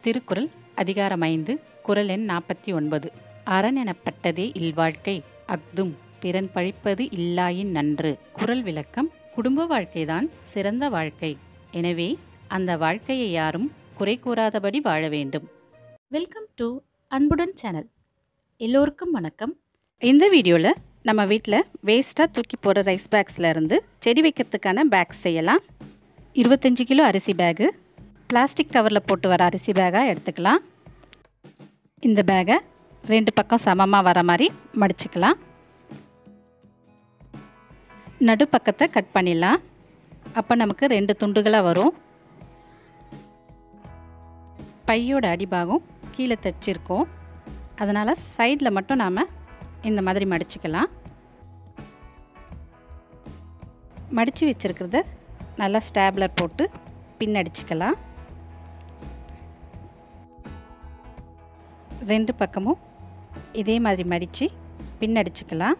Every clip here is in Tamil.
திருக்குறள் அதிகாரம் ஐந்து குறள் எண் நாற்பத்தி ஒன்பது அரண் எனப்பட்டதே இல்வாழ்க்கை அஃதும் பிறன் பழிப்பது இல்லாயின் நன்று குறள் விளக்கம் குடும்ப வாழ்க்கைதான் சிறந்த வாழ்க்கை எனவே அந்த வாழ்க்கையை யாரும் குறை கூறாதபடி வாழ வேண்டும் வெல்கம் டு அன்புடன் சேனல் எல்லோருக்கும் வணக்கம் இந்த வீடியோவில் நம்ம வீட்டில் வேஸ்ட்டாக தூக்கி போகிற ரைஸ் பேக்ஸில் இருந்து செடி வைக்கிறதுக்கான பேக்ஸ் செய்யலாம் இருபத்தஞ்சி கிலோ அரிசி பேகு பிளாஸ்டிக் கவரில் போட்டு வர அரிசி பேக்காக எடுத்துக்கலாம் இந்த பேக்கை ரெண்டு பக்கம் சமமாக வர மாதிரி மடிச்சுக்கலாம் நடு பக்கத்தை கட் பண்ணிடலாம் அப்போ நமக்கு ரெண்டு துண்டுகளாக வரும் பையோட அடிபாகம் கீழே தைச்சிருக்கோம் அதனால் சைடில் மட்டும் நாம் இந்த மாதிரி மடிச்சுக்கலாம் மடித்து வச்சுருக்கிறத நல்லா ஸ்டாப்லர் போட்டு பின் அடிச்சுக்கலாம் ரெண்டு பக்கமும் இதே மாதிரி மடித்து பின் அடிச்சுக்கலாம்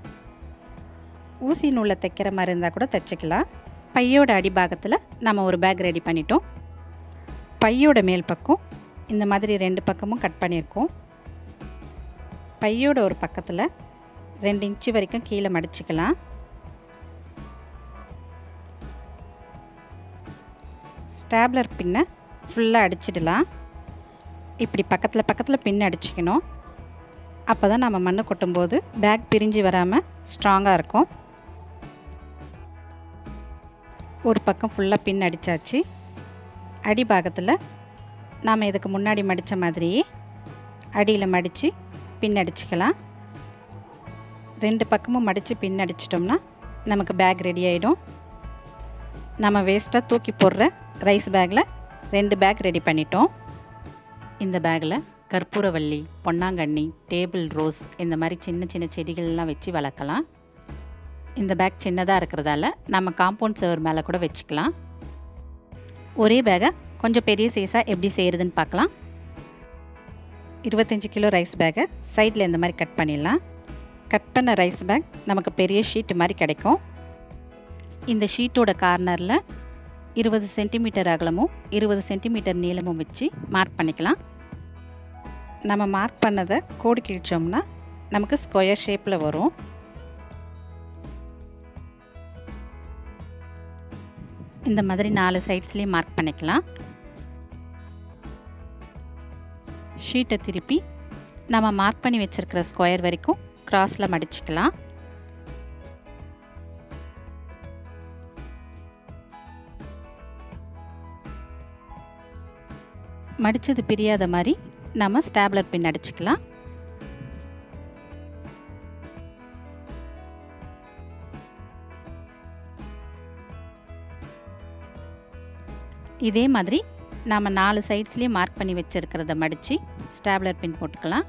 ஊசி நூலை தைக்கிற மாதிரி இருந்தால் கூட தைச்சிக்கலாம் பையோட அடிபாகத்தில் நம்ம ஒரு பேக் ரெடி பண்ணிட்டோம் பையோட மேல் பக்கம் இந்த மாதிரி ரெண்டு பக்கமும் கட் பண்ணியிருக்கோம் பையோட ஒரு பக்கத்தில் ரெண்டு இன்ச்சு வரைக்கும் கீழே மடிச்சுக்கலாம் ஸ்டாப்லர் பின்னை ஃபுல்லாக அடிச்சிடலாம் இப்படி பக்கத்தில் பக்கத்தில் பின் அடிச்சுக்கணும் அப்போ தான் நம்ம மண் கொட்டும்போது பேக் பிரிஞ்சு வராமல் ஸ்ட்ராங்காக இருக்கும் ஒரு பக்கம் ஃபுல்லாக பின் அடித்தாச்சு அடிபாகத்தில் நாம் இதுக்கு முன்னாடி மடித்த மாதிரியே அடியில் மடித்து பின் அடிச்சுக்கலாம் ரெண்டு பக்கமும் மடித்து பின் அடிச்சிட்டோம்னா நமக்கு பேக் ரெடி ஆகிடும் நம்ம வேஸ்ட்டாக தூக்கி போடுற ரைஸ் பேக்கில் ரெண்டு பேக் ரெடி பண்ணிட்டோம் இந்த பேக்கில் கற்பூரவள்ளி பொன்னாங்கண்ணி டேபிள் ரோஸ் இந்த மாதிரி சின்ன சின்ன செடிகள்லாம் வச்சு வளர்க்கலாம் இந்த பேக் சின்னதாக இருக்கிறதால நம்ம காம்பவுண்ட் சவர் மேலே கூட வச்சுக்கலாம் ஒரே பேக்கை கொஞ்சம் பெரிய சைஸாக எப்படி செய்கிறதுன்னு பார்க்கலாம் இருபத்தஞ்சி கிலோ ரைஸ் பேக்கை சைடில் இந்த மாதிரி கட் பண்ணிடலாம் கட் பண்ண ரைஸ் பேக் நமக்கு பெரிய ஷீட்டு மாதிரி கிடைக்கும் இந்த ஷீட்டோட கார்னரில் இருபது சென்டிமீட்டர் அகலமும் இருபது சென்டிமீட்டர் நீளமும் வச்சு மார்க் பண்ணிக்கலாம் நம்ம மார்க் பண்ணதை கோடு கிழிச்சோம்னா நமக்கு ஸ்கொயர் ஷேப்பில் வரும் இந்த மாதிரி நாலு சைட்ஸ்லேயும் மார்க் பண்ணிக்கலாம் ஷீட்டை திருப்பி நம்ம மார்க் பண்ணி வச்சுருக்கிற ஸ்கொயர் வரைக்கும் க்ராஸில் மடிச்சுக்கலாம் மடித்தது பிரியாத மாதிரி நம்ம ஸ்டாப்லர் பின் அடிச்சுக்கலாம் இதே மாதிரி நாம் நாலு சைட்ஸ்லேயும் மார்க் பண்ணி வச்சுருக்கிறத மடித்து ஸ்டாப்லர் பின் போட்டுக்கலாம்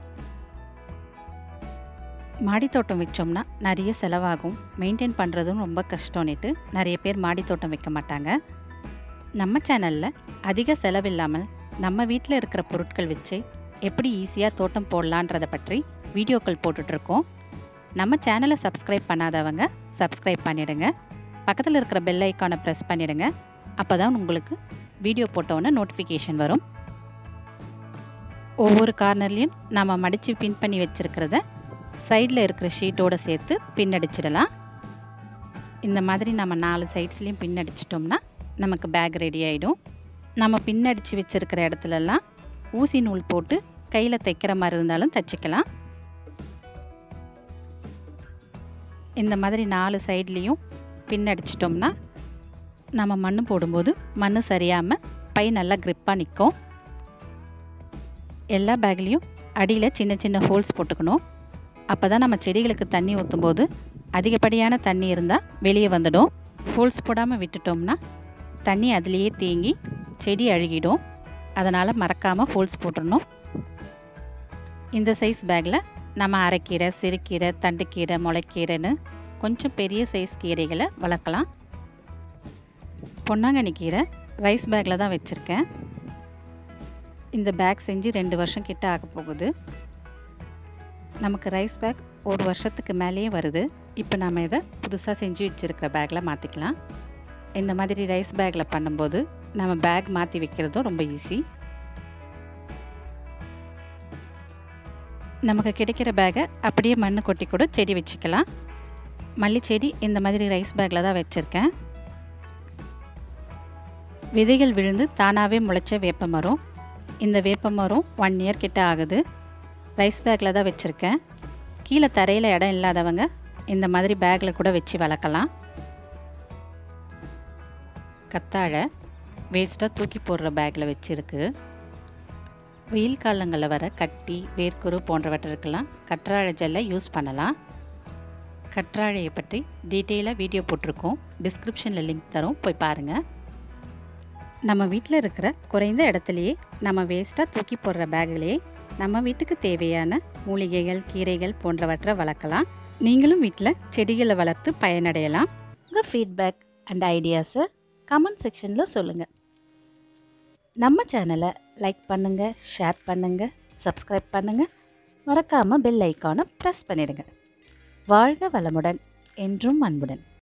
மாடித்தோட்டம் வச்சோம்னா நிறைய செலவாகும் மெயின்டைன் பண்ணுறதும் ரொம்ப கஷ்டம்னுட்டு நிறைய பேர் மாடித்தோட்டம் வைக்க மாட்டாங்க நம்ம சேனலில் அதிக செலவில்லாமல் நம்ம வீட்டில் இருக்கிற பொருட்கள் வச்சு எப்படி ஈஸியாக தோட்டம் போடலான்றதை பற்றி வீடியோக்கள் போட்டுட்ருக்கோம் நம்ம சேனலை சப்ஸ்கிரைப் பண்ணாதவங்க சப்ஸ்கிரைப் பண்ணிவிடுங்க பக்கத்தில் இருக்கிற பெல் ஐக்கானை ப்ரெஸ் பண்ணிவிடுங்க அப்போ தான் உங்களுக்கு வீடியோ போட்டோன்னே நோட்டிஃபிகேஷன் வரும் ஒவ்வொரு கார்னர்லேயும் நாம் மடித்து பின் பண்ணி வச்சுருக்கிறத சைடில் இருக்கிற ஷீட்டோடு சேர்த்து பின் அடிச்சிடலாம் இந்த மாதிரி நம்ம நாலு சைட்ஸ்லேயும் பின் அடிச்சிட்டோம்னா நமக்கு பேக் ரெடி ஆகிடும் நம்ம பின்னடிச்சு வச்சுருக்கிற இடத்துலலாம் ஊசி நூல் போட்டு கையில் தைக்கிற மாதிரி இருந்தாலும் தைச்சிக்கலாம் இந்த மாதிரி நாலு சைட்லேயும் பின் அடிச்சிட்டோம்னா நம்ம மண் போடும்போது மண் சரியாமல் பை நல்லா க்ரிப்பாக நிற்கும் எல்லா பேக்லேயும் அடியில் சின்ன சின்ன ஹோல்ஸ் போட்டுக்கணும் அப்போ தான் நம்ம செடிகளுக்கு தண்ணி ஊற்றும்போது அதிகப்படியான தண்ணி இருந்தால் வெளியே வந்துடும் ஹோல்ஸ் போடாமல் விட்டுட்டோம்னா தண்ணி அதுலேயே தேங்கி செடி அழுகிடும் அதனால் மறக்காமல் ஹோல்ஸ் போட்டுடணும் இந்த சைஸ் பேக்கில் நம்ம அரைக்கீரை சிறுக்கீரை தண்டுக்கீரை முளைக்கீரைன்னு கொஞ்சம் பெரிய சைஸ் கீரைகளை வளர்க்கலாம் பொன்னாங்கண்ணி கீரை ரைஸ் பேக்கில் தான் வச்சுருக்கேன் இந்த பேக் செஞ்சு ரெண்டு வருஷம் கிட்ட ஆக போகுது நமக்கு ரைஸ் பேக் ஒரு வருஷத்துக்கு மேலேயே வருது இப்போ நம்ம இதை புதுசாக செஞ்சு வச்சுருக்கிற பேக்கில் மாற்றிக்கலாம் இந்த மாதிரி ரைஸ் பேக்கில் பண்ணும்போது நம்ம பேக் மாற்றி வைக்கிறதும் ரொம்ப ஈஸி நமக்கு கிடைக்கிற பேக்கை அப்படியே மண் கொட்டி கூட செடி வச்சுக்கலாம் மல்லி செடி இந்த மாதிரி ரைஸ் பேக்கில் தான் வச்சுருக்கேன் விதைகள் விழுந்து தானாகவே முளைச்ச வேப்ப மரம் இந்த வேப்ப மரம் ஒன் இயர் கிட்ட ஆகுது ரைஸ் பேக்கில் தான் வச்சுருக்கேன் கீழே தரையில் இடம் இல்லாதவங்க இந்த மாதிரி பேக்கில் கூட வச்சு வளர்க்கலாம் கத்தாழை வேஸ்ட்டாக தூக்கி போடுற பேக்கில் வச்சுருக்கு வெயில் காலங்களில் வர கட்டி வேர்க்குரு போன்றவற்றிற்கெல்லாம் கற்றாழை ஜெல்லை யூஸ் பண்ணலாம் கற்றாழையை பற்றி டீட்டெயிலாக வீடியோ போட்டிருக்கோம் டிஸ்கிரிப்ஷனில் லிங்க் தரோம் போய் பாருங்கள் நம்ம வீட்டில் இருக்கிற குறைந்த இடத்துலையே நம்ம வேஸ்ட்டாக தூக்கி போடுற பேக்கிலேயே நம்ம வீட்டுக்கு தேவையான மூலிகைகள் கீரைகள் போன்றவற்றை வளர்க்கலாம் நீங்களும் வீட்டில் செடிகளை வளர்த்து பயனடையலாம் உங்கள் ஃபீட்பேக் அண்ட் ஐடியாஸை கமெண்ட் செக்ஷனில் சொல்லுங்கள் நம்ம சேனலை லைக் பண்ணுங்கள் ஷேர் பண்ணுங்கள் சப்ஸ்கிரைப் பண்ணுங்கள் மறக்காமல் பெல் ஐக்கானை ப்ரெஸ் பண்ணிடுங்க வாழ்க வளமுடன் என்றும் அன்புடன்